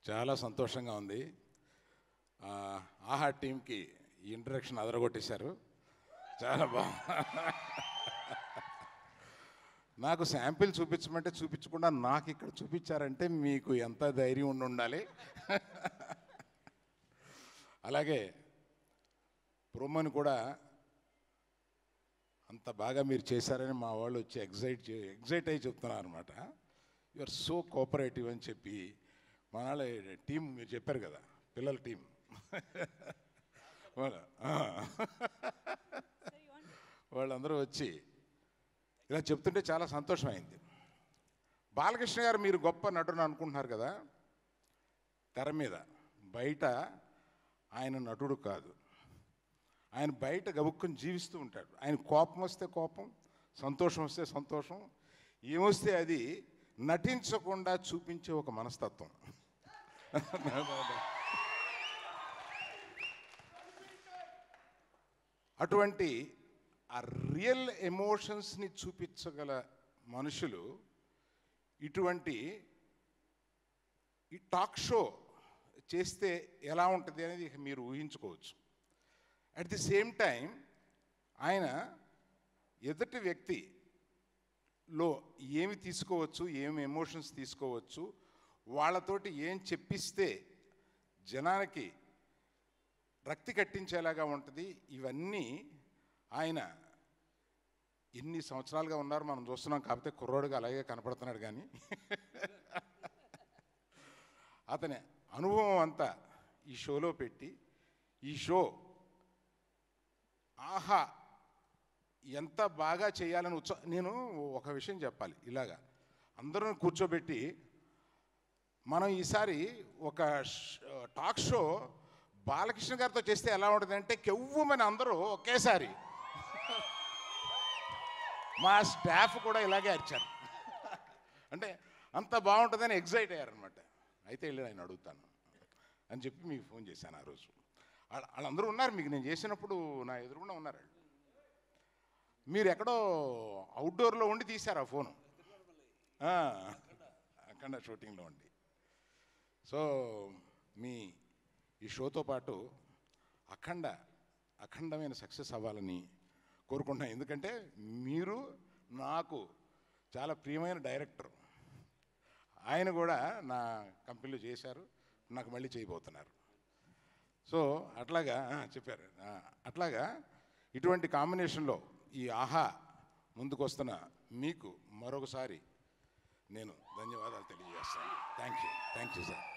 చాలా సంతోషంగా ఉంది ఆ, ఆహా టీంకి ఈ ఇంట్రడక్షన్ అదరగొట్టేశారు చాలా బాగా నాకు శాంపిల్ చూపించమంటే చూపించకుండా నాకు ఇక్కడ చూపించారంటే మీకు ఎంత ధైర్యం ఉండి ఉండాలి అలాగే ప్రోమోని కూడా అంత బాగా మీరు చేశారని మా వాళ్ళు వచ్చి ఎగ్జైట్ ఎగ్జైట్ అయ్యి చెప్తున్నారు అనమాట యు ఆర్ సో కోఆపరేటివ్ అని చెప్పి మన వాళ్ళ టీం మీరు చెప్పారు కదా పిల్లల టీం వాళ్ళ ఆ. వాళ్ళందరూ వచ్చి ఇలా చెప్తుంటే చాలా సంతోషమైంది బాలకృష్ణ గారు మీరు గొప్ప నటుడు అనుకుంటున్నారు కదా తెర మీద బయట ఆయన నటుడు కాదు ఆయన బయట గబుక్కుని జీవిస్తూ ఉంటాడు ఆయన కోపం వస్తే కోపం సంతోషం వస్తే సంతోషం ఏమొస్తే అది నటించకుండా చూపించే ఒక మనస్తత్వం అటువంటి ఆ రియల్ ఎమోషన్స్ని చూపించగల మనుషులు ఇటువంటి ఈ టాక్ షో చేస్తే ఎలా ఉంటుంది అనేది ఇక మీరు ఊహించుకోవచ్చు అట్ ది సేమ్ టైం ఆయన ఎదుటి వ్యక్తిలో ఏమి తీసుకోవచ్చు ఏమి ఎమోషన్స్ తీసుకోవచ్చు వాళ్ళతోటి ఏం చెప్పిస్తే జనానికి రక్తి కట్టించేలాగా ఉంటుంది ఇవన్నీ ఆయన ఎన్ని సంవత్సరాలుగా ఉన్నారు మనం చూస్తున్నాం కాకపోతే కుర్రోడుగా అలాగే కనపడుతున్నాడు కానీ అతని అనుభవం అంతా ఈ షోలో పెట్టి ఈ షో ఆహా ఎంత బాగా చేయాలని ఉత్సా నేను ఒక విషయం చెప్పాలి ఇలాగా అందరూ కూర్చోబెట్టి మనం ఈసారి ఒక ష్- టాక్ షో బాలకృష్ణ గారితో చేస్తే ఎలా ఉంటుంది అంటే కెవ్వమని అందరూ ఒకేసారి మా స్టాఫ్ కూడా ఇలాగే అరిచారు అంటే అంత బాగుంటుందని ఎగ్జైట్ అయ్యారనమాట అయితే వెళ్ళి ఆయన అడుగుతాను అని చెప్పి మీకు ఫోన్ చేశాను ఆ రోజు వాళ్ళ- వాళ్ళందరూ ఉన్నారు మీకు నేను చేసినప్పుడు నా ఎదురుగుండా ఉన్నారు వాళ్ళు మీరు ఎక్కడో అవుట్డోర్లో ఉండి తీశారు ఆ ఫోను ఆ, అఖండ షూటింగ్లో ఉండి సో మీ ఈ షోతో పాటు అఖండ అఖండమైన సక్సెస్ అవ్వాలని కోరుకుంటున్నాను ఎందుకంటే మీరు నాకు చాలా ప్రియమైన డైరెక్టర్ ఆయన కూడా నా కంపెనీలో చేశారు నాకు మళ్ళీ చేయబోతున్నారు సో అట్లాగా ఆ, చెప్పారు ఆ, అట్లాగా ఇటువంటి కాంబినేషన్లో ఈ ఆహా ముందుకు వస్తున్న మీకు మరొకసారి నేను ధన్యవాదాలు తెలియజేస్తాను thank you thank you sir